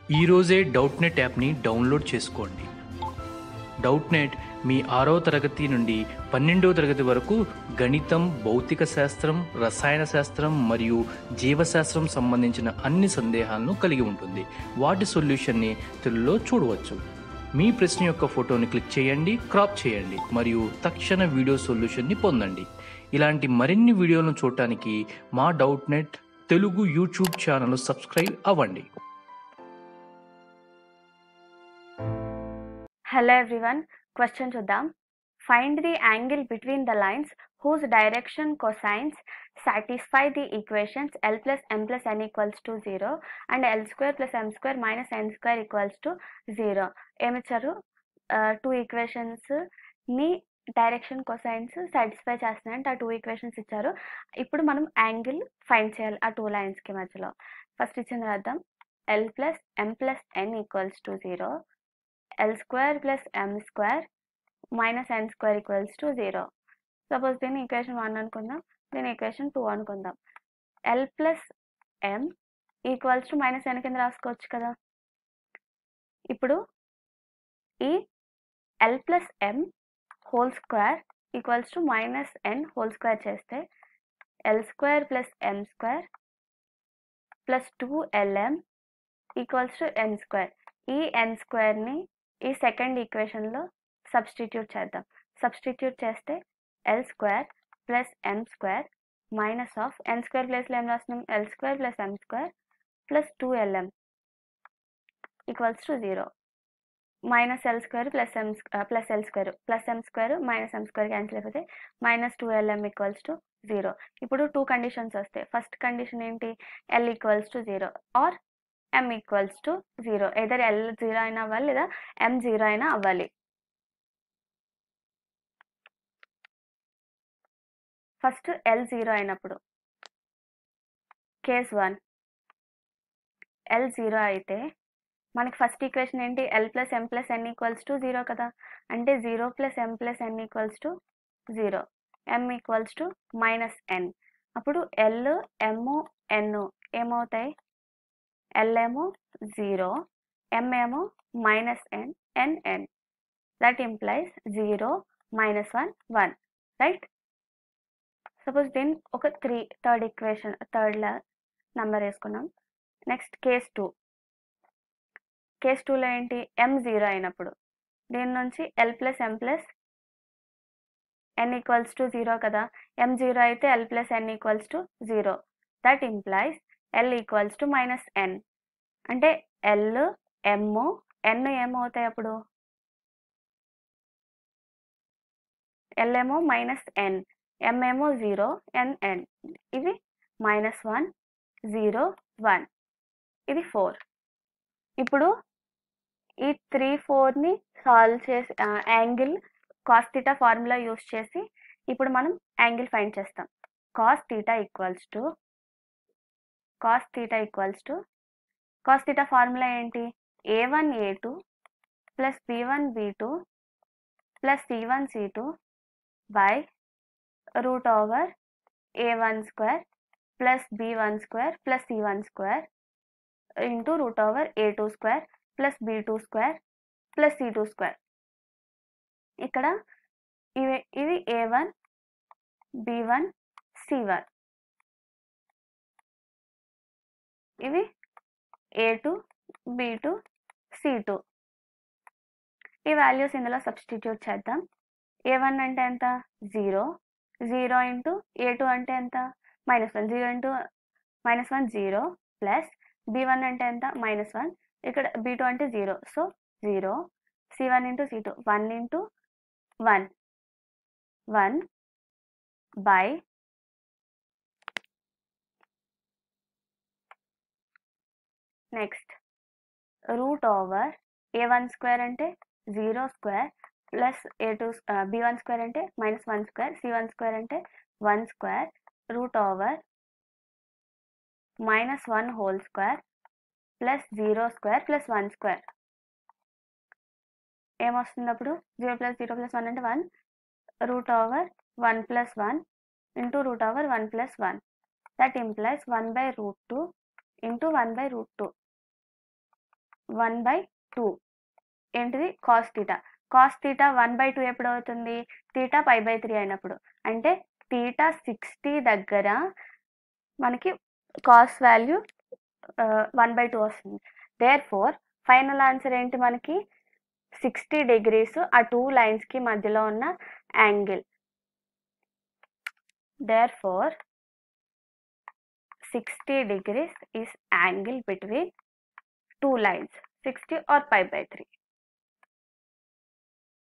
ఈరోజే Doubtnut యాప్ని download చేసుకోండి డౌట్ నెట్ మీ ఆరో తరగతి నుండి పన్నెండో తరగతి వరకు గణితం భౌతిక శాస్త్రం రసాయన శాస్త్రం మరియు జీవశాస్త్రం సంబంధించిన అన్ని సందేహాలను కలిగి ఉంటుంది వాటి సొల్యూషన్ని తెలుగులో చూడవచ్చు మీ ప్రశ్న యొక్క ఫోటోని క్లిక్ చేయండి క్రాప్ చేయండి మరియు తక్షణ వీడియో సొల్యూషన్ని పొందండి ఇలాంటి మరిన్ని వీడియోలను చూడటానికి మా Doubtnut Telugu YouTube channel subscribe అవ్వండి హలో ఎవ్రీవన్ క్వశ్చన్ చూద్దాం find the angle between the lines whose direction cosines satisfy the equations L plus M plus N equals to zero and L square plus M square minus N square equals to zero ఏమిచ్చారు two equations ని direction cosines satisfy చేస్తున్నాయంటే ఆ two equations ఇచ్చారు ఇప్పుడు మనం angle find చేయాలి ఆ two లైన్స్కి మధ్యలో ఫస్ట్ ఇచ్చింది రాద్దాం L plus M plus N equals to zero L square plus M square minus N square equals to zero suppose దీన్ని ఈక్వేషన్ వన్ అనుకుందాం దీని ఈక్వేషన్ టూ అనుకుందాం L plus M equals to minus N కింద రాసుకోవచ్చు కదా ఇప్పుడు ఈ L plus M whole square equals to minus N whole square చేస్తే L square plus M square plus two LM equals to N square ఈ ఎన్ స్క్వేర్ని ఈ second ఈక్వేషన్లో substitute చేద్దాం సబ్స్టిట్యూట్ చేస్తే L square plus M square minus of N square ప్లస్లో ఏం రాస్తున్నాం L square plus M square plus two LM equals to zero minus L square plus M plus L square plus M square minus M square cancel అయిపోతే minus two LM equals to zero ఇప్పుడు two conditions వస్తాయి first condition ఏంటి L equals to zero or M equals to zero either L zero అయినా అవ్వాలి లేదా M zero అయినా అవ్వాలి first L zero అయినప్పుడు కేస్ వన్ ఎల్ జీరో అయితే మనకి ఫస్ట్ ఈక్వేషన్ ఏంటి L plus M plus N equals to zero కదా అంటే zero plus M plus N equals to zero M equals to minus N అప్పుడు L ఎమ్ ఎన్ ఏమవుతాయి L ఏమో zero M ఏమో minus N N N that implies zero minus one one right suppose దీని ఒక three third equation థర్డ్లా number వేసుకున్నాం next case two case టూలో ఏంటి ఎం జీరో అయినప్పుడు దీని నుంచి L plus M plus N equals to zero కదా ఎం జీరో అయితే L plus N equals to zero that implies L equals to minus N అంటే ఎల్ ఎమ్ ఎన్ ఏమవుతాయి అప్పుడు ఎల్ ఏమో మైనస్ ఎన్ ఎం ఏమో జీరో ఎన్ ఎన్ ఇది మైనస్ వన్ జీరో వన్ ఇది four ఇప్పుడు ఈ త్రీ ఫోర్ని సాల్వ్ చేసి angle cos theta formula use చేసి ఇప్పుడు మనం యాంగిల్ ఫైండ్ చేస్తాం cos theta equals to cos theta equals to cos theta formula ఏంటి A one A two plus B one B two plus C one C two by root over A one square plus B one square plus C one square into root over A two square plus B two square plus C two square ఇక్కడ ఇవి ఇది A one B one C one ఇవి A two B two C two ఈ values ఇందులో substitute చేద్దాం A one అంటే ఎంత zero zero into A two అంటే ఎంత minus one zero into minus one zero plus B one అంటే ఎంత మైనస్ వన్ ఇక్కడ బి టూ అంటే zero so zero C one into C two one into one one by next root over A one square అంటే zero square plus a two b one square అంటే minus one square c one square అంటే one square root over minus one whole square plus zero square plus one square ఏమొస్తుంది అప్పుడు zero plus zero plus one అంటే one root over one plus one into root over one plus one that implies one by root two into one by root two one by two ఏంటిది cos theta cos theta one by two ఎప్పుడు అవుతుంది theta pi by three అయినప్పుడు అంటే theta sixty దగ్గర మనకి cos value one by two వస్తుంది therefore final answer ఏంటి మనకి సిక్స్టీ డిగ్రీస్ ఆ టూ లైన్స్కి మధ్యలో ఉన్న angle therefore sixty degrees is angle between two lines 60 or pi by 3